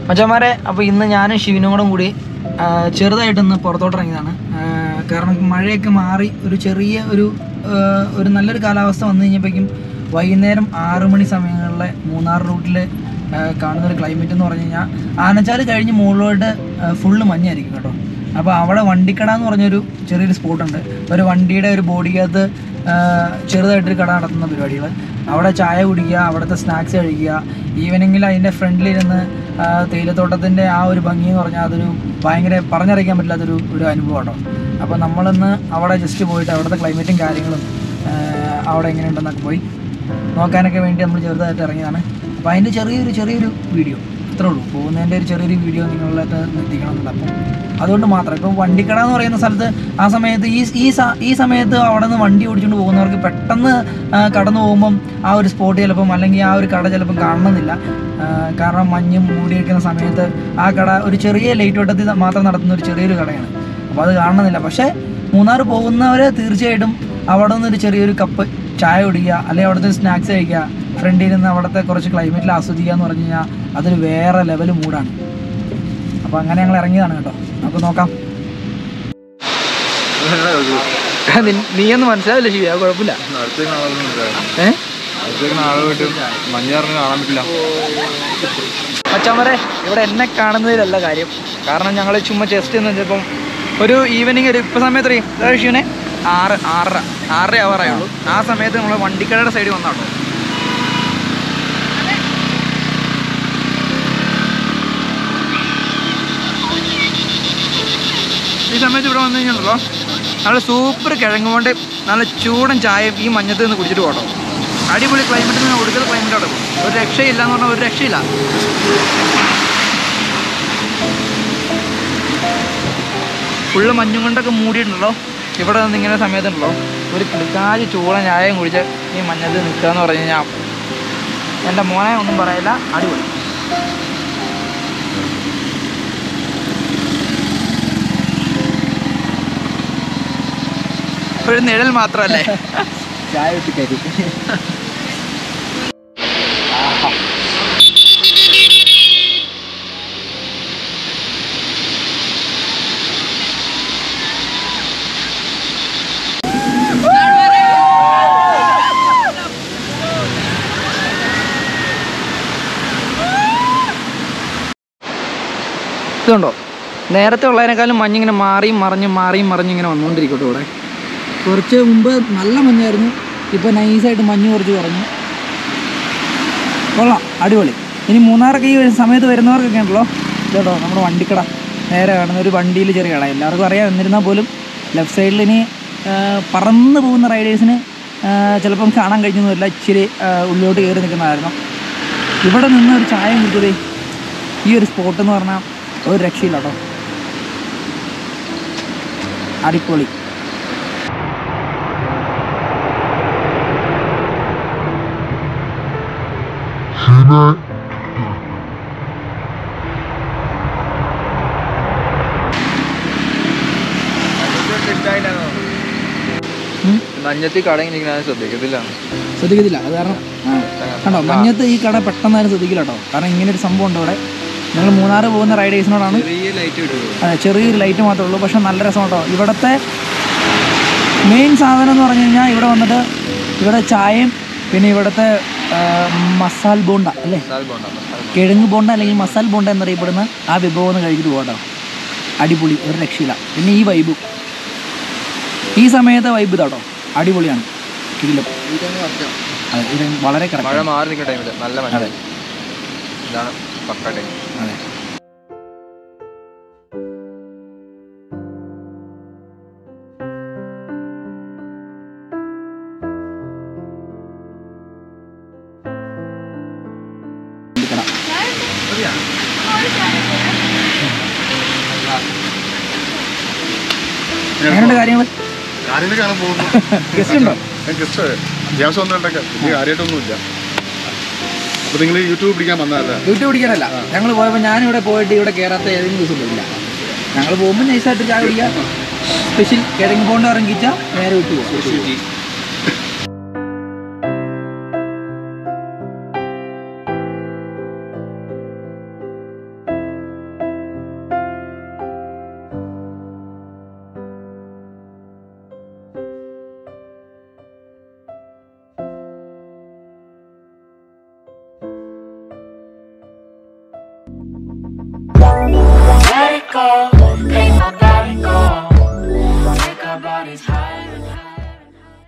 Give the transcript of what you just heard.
മച്ചന്മാരെ അപ്പോൾ ഇന്ന് ഞാനും ശിവനും കൂടെ കൂടി ആ, ചെറുതായിട്ടൊന്ന് പുറത്തോട്ട് ഇറങ്ങിയതാണ് ആ, കാരണം മഴയൊക്കെ മാറി ഒരു ചെറിയ ഒരു ആ, ഒരു നല്ലൊരു കാലാവസ്ഥ വന്നു കഴിഞ്ഞപ്പോഴേക്കും വൈകുന്നേരം ആറ് മണി സമയങ്ങളിലെ മൂന്നാർ റൂട്ടിൽ കാണുന്ന ഒരു ക്ലൈമറ്റ് എന്ന് പറഞ്ഞു കഴിഞ്ഞാൽ ആനച്ചാൽ കഴിഞ്ഞ് മുകളിലോട്ട് ഫുള്ള് മഞ്ഞായിരിക്കും കേട്ടോ അപ്പോൾ അവിടെ വണ്ടിക്കട എന്ന് പറഞ്ഞൊരു ചെറിയൊരു സ്പോട്ടുണ്ട് ഒരു വണ്ടിയുടെ ഒരു ബോഡിക്കകത്ത് ആ, ചെറുതായിട്ടൊരു കട നടത്തുന്ന പരിപാടികൾ അവിടെ ചായ കുടിക്കുക അവിടുത്തെ സ്നാക്സ് കഴിക്കുക ഈവനിങ്ങിൽ അതിൻ്റെ ഫ്രണ്ടിലിരുന്ന് ആ, തേയിലത്തോട്ടത്തിൻ്റെ ആ ഒരു ഭംഗി എന്ന് പറഞ്ഞാൽ അതൊരു ഭയങ്കര പറഞ്ഞറിയിക്കാൻ പറ്റാത്തൊരു ഒരു അനുഭവമാണ് അപ്പോൾ നമ്മളിന്ന് അവിടെ ജസ്റ്റ് പോയിട്ട് അവിടുത്തെ ക്ലൈമറ്റും കാര്യങ്ങളും ആ, അവിടെ എങ്ങനെയുണ്ടെന്നൊക്കെ പോയി നോക്കാനൊക്കെ വേണ്ടി നമ്മൾ ചെറുതായിട്ട് ഇറങ്ങിയതാണ് അപ്പോൾ അതിൻ്റെ ചെറിയൊരു ചെറിയൊരു വീഡിയോ അത്രേ ഉള്ളൂ പോകുന്നതിൻ്റെ ഒരു ചെറിയൊരു വീഡിയോ നിങ്ങളിലായിട്ട് നിർത്തിക്കണം എന്നുള്ളത് അപ്പം അതുകൊണ്ട് മാത്രം ഇപ്പം വണ്ടിക്കട എന്ന് പറയുന്ന സ്ഥലത്ത് ആ സമയത്ത് ഈ ഈ സ- ഈ സമയത്ത് അവിടെ നിന്ന് വണ്ടി ഓടിച്ചുകൊണ്ട് പോകുന്നവർക്ക് പെട്ടെന്ന് ആ, കടന്നു പോകുമ്പം ആ ഒരു സ്പോട്ട് ചിലപ്പം അല്ലെങ്കിൽ ആ ഒരു കട ചിലപ്പം കാണണമെന്നില്ല ആ, കാരണം മഞ്ഞും മൂടിയിരിക്കുന്ന സമയത്ത് ആ കട ഒരു ചെറിയ ലൈറ്റ് വട്ടത്തിൽ മാത്രം നടത്തുന്ന ഒരു ചെറിയൊരു കടയാണ് അപ്പോൾ അത് കാണണമെന്നില്ല പക്ഷേ മൂന്നാർ പോകുന്നവർ തീർച്ചയായിട്ടും അവിടെ നിന്ന് ഒരു ചെറിയൊരു കപ്പ് ചായ കുടിക്കുക അല്ലെങ്കിൽ അവിടുത്തെ സ്നാക്സ് കഴിക്കുക ഫ്രണ്ടിൽ നിന്ന് അവിടുത്തെ കുറച്ച് ക്ലൈമറ്റിൽ ആസ്വദിക്കുക എന്ന് പറഞ്ഞു കഴിഞ്ഞാൽ അതൊരു വേറെ ലെവൽ മൂഡാണ് അപ്പോൾ അങ്ങനെ ഞങ്ങൾ ഇറങ്ങിയതാണ് കേട്ടോ നമുക്ക് നോക്കാം നീയൊന്നും മനസ്സിലാവില്ല ശിവ കുഴപ്പമില്ല അടുത്തേക്ക് നാളെ ഏ അടുത്തേക്ക് നാളെ പോയിട്ട് മഞ്ഞാറിന് കാണാൻ പറ്റില്ല മച്ചാമരെ ഇവിടെ എന്നെ കാണുന്നതിലല്ല കാര്യം കാരണം ഞങ്ങൾ ചുമ്മാ ജസ്റ്റ് എന്ന് വെച്ചപ്പം ഒരു ഈവനിങ് ഒരു ഇപ്പം സമയത്ത് ഒരു ശിവനെ ആറ് ആറര ആറര ആവാറായുള്ളൂ ആ സമയത്ത് നമ്മൾ വണ്ടിക്കടയുടെ സൈഡിൽ വന്നാട്ടോ ഈ സമയത്ത് ഇവിടെ വന്നു കഴിഞ്ഞാണല്ലോ നല്ല സൂപ്പർ കിഴങ്ങ് കൊണ്ട് നല്ല ചൂടൻ ചായയും ഈ മഞ്ഞത്ത് നിന്ന് കുടിച്ചിട്ട് പോകട്ടോ അടിപൊളി ക്ലൈമറ്റിൽ നിന്ന് ഒടുക്കൽ ക്ലൈമറ്റ് അവിടെ പോകും ഒരു രക്ഷയില്ല എന്ന് പറഞ്ഞാൽ ഒരു രക്ഷയില്ല ഫുള്ള് മഞ്ഞും കൊണ്ടൊക്കെ മൂടിയിട്ടുണ്ടല്ലോ ഇവിടെ നിന്ന് ഇങ്ങനെ സമയത്തുണ്ടല്ലോ ഒരു കിടക്കാജ് ചൂടൻ ചായയും കുടിച്ച് ഈ മഞ്ഞത്ത് നിൽക്കുക എന്ന് പറഞ്ഞു കഴിഞ്ഞാൽ എൻ്റെ മോനെ ഒന്നും പറയില്ല അടിപൊളി ഒരു നിഴൽ മാത്രമല്ലേ ചായ വെച്ച് കരി ഇതുണ്ടോ നേരത്തെ ഉള്ളതിനേക്കാളും മഞ്ഞിങ്ങനെ മാറിയും മറിഞ്ഞും മാറിയും മറിഞ്ഞും ഇങ്ങനെ വന്നുകൊണ്ടിരിക്കട്ടെ ഇവിടെ കുറച്ച് മുമ്പ് നല്ല മഞ്ഞായിരുന്നു ഇപ്പോൾ നൈസായിട്ട് മഞ്ഞ് കുറച്ച് കുറഞ്ഞു കൊള്ളാം അടിപൊളി ഇനി മൂന്നാറൊക്കെ ഈ ഒരു സമയത്ത് വരുന്നവർക്കൊക്കെ ഉണ്ടല്ലോ ഇതോ നമ്മുടെ വണ്ടിക്കട നേരെ കാണുന്ന ഒരു വണ്ടിയിൽ ചെറിയ കട എല്ലാവർക്കും അറിയാം എന്നിരുന്നാൽ പോലും ലെഫ്റ്റ് സൈഡിൽ ഇനി ആ, പറന്ന് പോകുന്ന റൈഡേഴ്സിന് ആ, ചിലപ്പം കാണാൻ കഴിഞ്ഞൊന്നുമില്ല ഇച്ചിരി ആ, ഉള്ളിലോട്ട് കയറി നിൽക്കുന്നതായിരുന്നു ഇവിടെ നിന്ന് ഒരു ചായ കുടിച്ചതേ ഈ ഒരു സ്പോട്ട് എന്ന് പറഞ്ഞാൽ ഒരു രക്ഷയില്ല കേട്ടോ അടിപൊളി ഉം. മഞ്ഞത്തി കടങ്ങി നിൽക്കുന്ന ശ്രദ്ധിക്കത്തില്ല ശ്രദ്ധിക്കത്തില്ല അത് കാരണം കണ്ടോ മഞ്ഞത്ത് ഈ കട പെട്ടെന്നാരും ശ്രദ്ധിക്കില്ല കേട്ടോ കാരണം ഇങ്ങനെ ഒരു സംഭവം ഉണ്ട് ഇവിടെ ഞങ്ങൾ മൂന്നാറ് പോകുന്ന റൈഡേഴ്സിനോടാണ് ചെറിയ ലൈറ്റ് കിട്ടുള്ളൂ അതെ ചെറിയൊരു ലൈറ്റ് മാത്രമേ ഉള്ളൂ പക്ഷെ നല്ല രസം കേട്ടോ ഇവിടുത്തെ മെയിൻ സാധനം എന്ന് പറഞ്ഞു കഴിഞ്ഞാൽ ഇവിടെ വന്നിട്ട് ഇവിടെ ചായയും പിന്നെ ഇവിടുത്തെ ആ, മസാൽ ബോണ്ട അല്ലേ മസാല ബോണ്ട മസാല കിഴങ്ങ് ബോണ്ട അല്ലെങ്കിൽ മസാൽ ബോണ്ട എന്നറിയപ്പെടുന്ന ആ വിഭവം ഒന്ന് കഴിച്ചിട്ട് പോകട്ടോ അടിപൊളി ഒരു രക്ഷയില്ല പിന്നെ ഈ വൈബും ഈ സമയത്തെ വൈബ് ഇതാട്ടോ അടിപൊളിയാണ് കിടിലം അതെ ഇത് വളരെ മഴ കറക്റ്റ് മാറി നിൽക്കുന്ന ടൈമില് നല്ല മഴ അതെ. ഇതാണ് പക്ക ടൈം അതെ കട. എങ്ങനെയുണ്ട് കാര്യങ്ങൾ കാര്യങ്ങളൊക്കെയാണ് പോകുന്നു ഗസ്റ്റ് ഉണ്ടോ ഗസ്റ്റ് അത്യാവശ്യം ഒന്നും രണ്ടൊക്കെ വലിയ കാര്യമായിട്ടൊന്നുമില്ല അപ്പൊ നിങ്ങൾ യൂട്യൂബ് പിടിക്കാൻ വന്നതല്ല യൂട്യൂബ് പിടിക്കാനല്ല ഞങ്ങൾ പോയപ്പോൾ ഞാനിവിടെ പോയിട്ട് ഇവിടെ കയറാത്ത ഏതെങ്കിലും ദിവസം ഇല്ല ഞങ്ങൾ പോകുമ്പോൾ നൈസായിട്ട് ചായ കുടിക്കാം സ്പെഷ്യൽ കിഴങ്ങ് പോണ്ട് ഇറങ്ങിച്ച നേരെ വിട്ടു പോകും Let it go, make my body go. Take our bodies high.